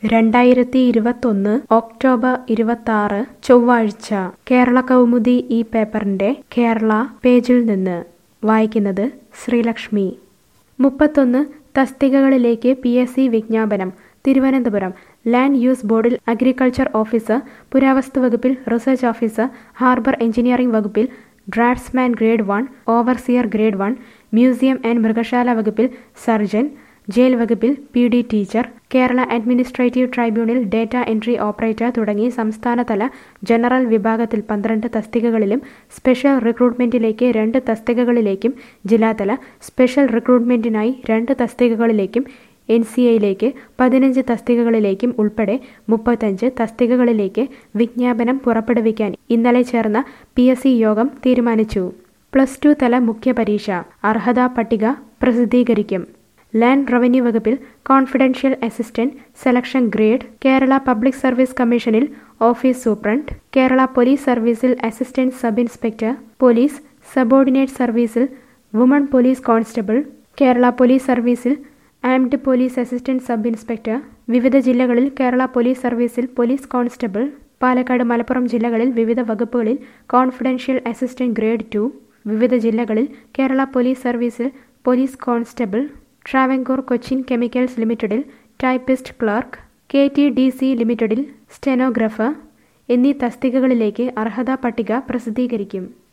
രണ്ടായിരത്തി ഇരുപത്തൊന്ന് ഒക്ടോബർ ഇരുപത്താറ് ചൊവ്വാഴ്ച കേരള കൗമുദി ഈ പേപ്പറിന്റെ കേരള പേജിൽ നിന്ന് വായിക്കുന്നത് ശ്രീലക്ഷ്മി മുപ്പത്തൊന്ന് തസ്തികകളിലേക്ക് പി എസ് സി വിജ്ഞാപനം തിരുവനന്തപുരം ലാൻഡ് യൂസ് ബോർഡിൽ അഗ്രികൾച്ചർ ഓഫീസർ പുരാവസ്തു വകുപ്പിൽ റിസർച്ച് ഓഫീസർ ഹാർബർ എഞ്ചിനീയറിംഗ് വകുപ്പിൽ draftsman grade one overseer grade one museum and മൃഗശാല വകുപ്പിൽ സർജൻ ജയിൽ വകുപ്പിൽ P D teacher Kerala administrative tribunal data entry operator തുടങ്ങി സംസ്ഥാനതല ജനറൽ വിഭാഗത്തിൽ പന്ത്രണ്ട് തസ്തികകളിലും സ്പെഷ്യൽ റിക്രൂട്ട്മെന്റിലേക്ക് രണ്ട് തസ്തികകളിലേക്കും ജില്ലാതല സ്പെഷ്യൽ റിക്രൂട്ട്മെന്റിനായി രണ്ട് തസ്തികകളിലേക്കും എൻ സി എയിലേക്ക് പതിനഞ്ച് തസ്തികകളിലേക്കും ഉൾപ്പെടെ മുപ്പത്തഞ്ച് തസ്തികകളിലേക്ക് വിജ്ഞാപനം പുറപ്പെടുവിക്കാൻ ഇന്നലെ ചേർന്ന പി എസ് സി യോഗം തീരുമാനിച്ചു പ്ലസ് ടു തല മുഖ്യപരീക്ഷ അർഹതാ പട്ടിക പ്രസിദ്ധീകരിക്കും ലാൻഡ് റവന്യൂ വകുപ്പിൽ confidential assistant selection grade Kerala public service കമ്മീഷനിൽ ഓഫീസ് സൂപ്രണ്ട് കേരള പോലീസ് സർവീസിൽ assistant sub inspector police subordinate സർവീസിൽ woman police constable Kerala police സർവീസിൽ armed police assistant sub inspector വിവിധ ജില്ലകളിൽ കേരള പോലീസ് സർവീസിൽ പോലീസ് കോൺസ്റ്റബിൾ പാലക്കാട് മലപ്പുറം ജില്ലകളിൽ വിവിധ വകുപ്പുകളിൽ കോൺഫിഡൻഷ്യൽ അസിസ്റ്റന്റ് ഗ്രേഡ് ടു വിവിധ ജില്ലകളിൽ കേരള പോലീസ് സർവീസിൽ police constable Travancore Cochin chemicals ലിമിറ്റഡിൽ typist clerk K T D C ലിമിറ്റഡിൽ സ്റ്റെനോഗ്രാഫർ എന്നീ തസ്തികകളിലേക്ക് അർഹതാ പട്ടിക പ്രസിദ്ധീകരിക്കും